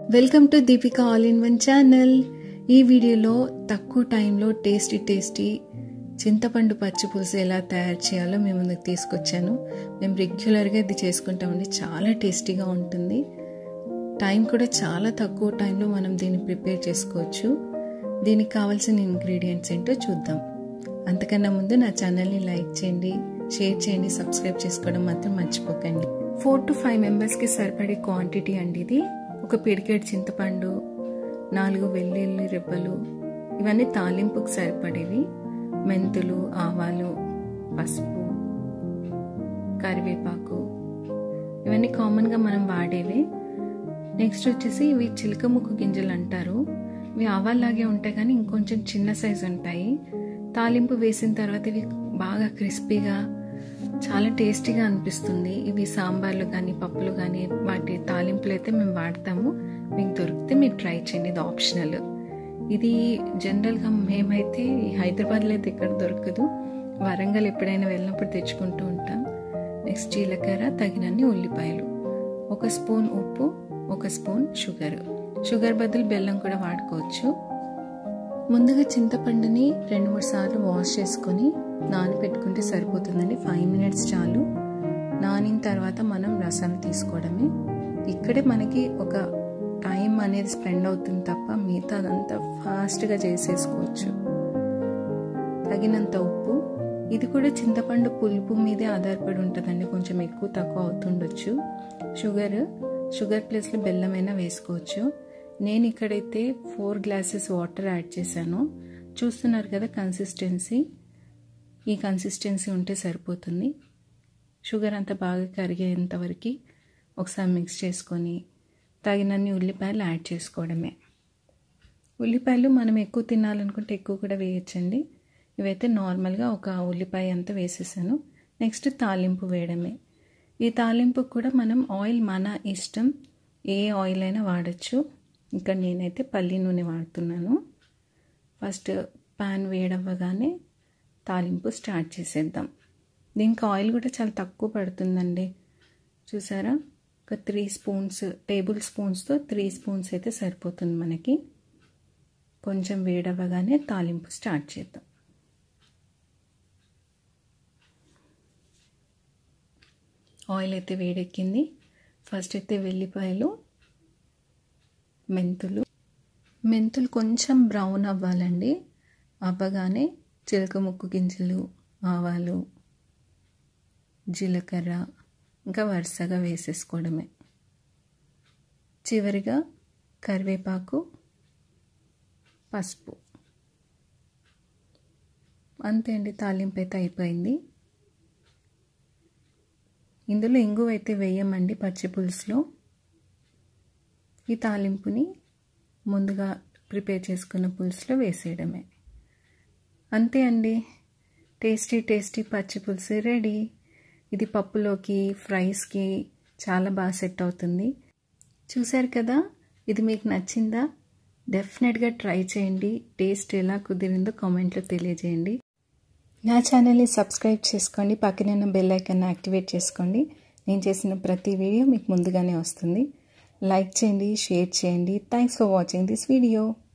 welcome to Deepika all in one channel ఈ వీడియోలో తక్కువ టైంలో టేస్టీ టేస్టీ చింతపండు పచ్చి పులుసు ఎలా తయారు చేయాలో మేము ముందుకు తీసుకొచ్చాను మేము రెగ్యులర్గా ఇది చేసుకుంటామండి చాలా టేస్టీగా ఉంటుంది టైం కూడా చాలా తక్కువ టైంలో మనం దీన్ని ప్రిపేర్ చేసుకోవచ్చు దీనికి కావాల్సిన ఇంగ్రీడియంట్స్ ఏంటో చూద్దాం అంతకన్నా ముందు నా ఛానల్ని లైక్ చేయండి షేర్ చేయండి సబ్స్క్రైబ్ చేసుకోవడం మాత్రం మర్చిపోకండి ఫోర్ టు ఫైవ్ మెంబర్స్కి సరిపడే క్వాంటిటీ అండి ఇది ఒక పిడికెట్ చింతపండు నాలుగు వెల్లుల్లి రెబ్బలు ఇవన్నీ తాలింపుకు సరిపడేవి మెంతులు ఆవాలు పసుపు కరివేపాకు ఇవన్నీ కామన్గా మనం వాడేవి నెక్స్ట్ వచ్చేసి ఇవి చిలక ముక్కు గింజలు అంటారు ఇవి ఆవాల్లాగే ఉంటాయి కానీ ఇంకొంచెం చిన్న సైజు ఉంటాయి తాలింపు వేసిన తర్వాత ఇవి బాగా క్రిస్పీగా చాలా టేస్టీగా అనిపిస్తుంది ఇవి సాంబార్లు కానీ పప్పులు కానీ వాటి తాలింపులు అయితే మేము వాడతాము మీకు దొరికితే మీరు ట్రై చేయండి ఇది ఆప్షనల్ ఇది జనరల్గా మేమైతే హైదరాబాద్లో అయితే ఎక్కడ దొరకదు వరంగల్ ఎప్పుడైనా వెళ్ళినప్పుడు తెచ్చుకుంటూ ఉంటాం నెక్స్ట్ జీలకర్ర తగినన్ని ఉల్లిపాయలు ఒక స్పూన్ ఉప్పు ఒక స్పూన్ షుగర్ షుగర్ బదులు బెల్లం కూడా వాడుకోవచ్చు ముందుగా చింతపండుని రెండు మూడు సార్లు వాష్ చేసుకొని నానబెట్టుకుంటే సరిపోతుందండి ఫైవ్ మినిట్స్ చాలు నానిన తర్వాత మనం రసం తీసుకోవడమే ఇక్కడే మనకి ఒక టైం అనేది స్పెండ్ అవుతుంది తప్ప మిగతా అదంతా ఫాస్ట్గా చేసేసుకోవచ్చు తగినంత ఉప్పు ఇది కూడా చింతపండు పులుపు మీదే ఆధారపడి ఉంటుందండి కొంచెం ఎక్కువ తక్కువ అవుతుండొచ్చు షుగర్ షుగర్ ప్లేస్లో బెల్లమైనా వేసుకోవచ్చు నేను ఇక్కడైతే ఫోర్ గ్లాసెస్ వాటర్ యాడ్ చేశాను చూస్తున్నారు కదా కన్సిస్టెన్సీ ఈ కన్సిస్టెన్సీ ఉంటే సరిపోతుంది షుగర్ అంతా బాగా కరిగేంత వరకు ఒకసారి మిక్స్ చేసుకొని తగినన్ని ఉల్లిపాయలు యాడ్ చేసుకోవడమే ఉల్లిపాయలు మనం ఎక్కువ తినాలనుకుంటే ఎక్కువ కూడా వేయచ్చండి ఇవైతే నార్మల్గా ఒక ఉల్లిపాయ అంతా వేసేసాను నెక్స్ట్ తాలింపు వేయడమే ఈ తాలింపు కూడా మనం ఆయిల్ మన ఇష్టం ఏ ఆయిల్ అయినా వాడచ్చు ఇక్కడ నేనైతే పల్లి నూనె వాడుతున్నాను ఫస్ట్ ప్యాన్ వేడవ్వగానే తాలింపు స్టార్ట్ చేసేద్దాం దీనికి ఆయిల్ కూడా చాలా తక్కువ పడుతుందండి చూసారా ఒక త్రీ స్పూన్స్ టేబుల్ స్పూన్స్తో త్రీ స్పూన్స్ అయితే సరిపోతుంది మనకి కొంచెం వేడవ్వగానే తాలింపు స్టార్ట్ చేద్దాం ఆయిల్ అయితే వేడెక్కింది ఫస్ట్ అయితే వెల్లిపాయలు మెంతులు మెంతులు కొంచెం బ్రౌన్ అవ్వాలండి అవ్వగానే చిలక ముక్కు గింజలు ఆవాలు జీలకర్ర ఇంకా వరుసగా వేసేసుకోవడమే చివరిగా కరివేపాకు పసుపు అంతే అండి తాలింపు అయితే అయిపోయింది ఇందులో ఇంగువ అయితే వేయమండి పచ్చి పులుసులో ఈ తాలింపుని ముందుగా ప్రిపేర్ చేసుకున్న పులుసులో వేసేయడమే అంతే అండి టేస్టీ టేస్టీ పచ్చి పులుసు రెడీ ఇది పప్పులోకి ఫ్రైస్కి చాలా బాగా సెట్ అవుతుంది చూశారు కదా ఇది మీకు నచ్చిందా డెఫినెట్గా ట్రై చేయండి టేస్ట్ ఎలా కుదిరిందో కామెంట్లో తెలియజేయండి నా ఛానల్ని సబ్స్క్రైబ్ చేసుకోండి పక్కనే ఉన్న బెల్ ఐకాన్ని యాక్టివేట్ చేసుకోండి నేను చేసిన ప్రతి వీడియో మీకు ముందుగానే వస్తుంది లైక్ చేయండి షేర్ చేయండి thanks for watching this video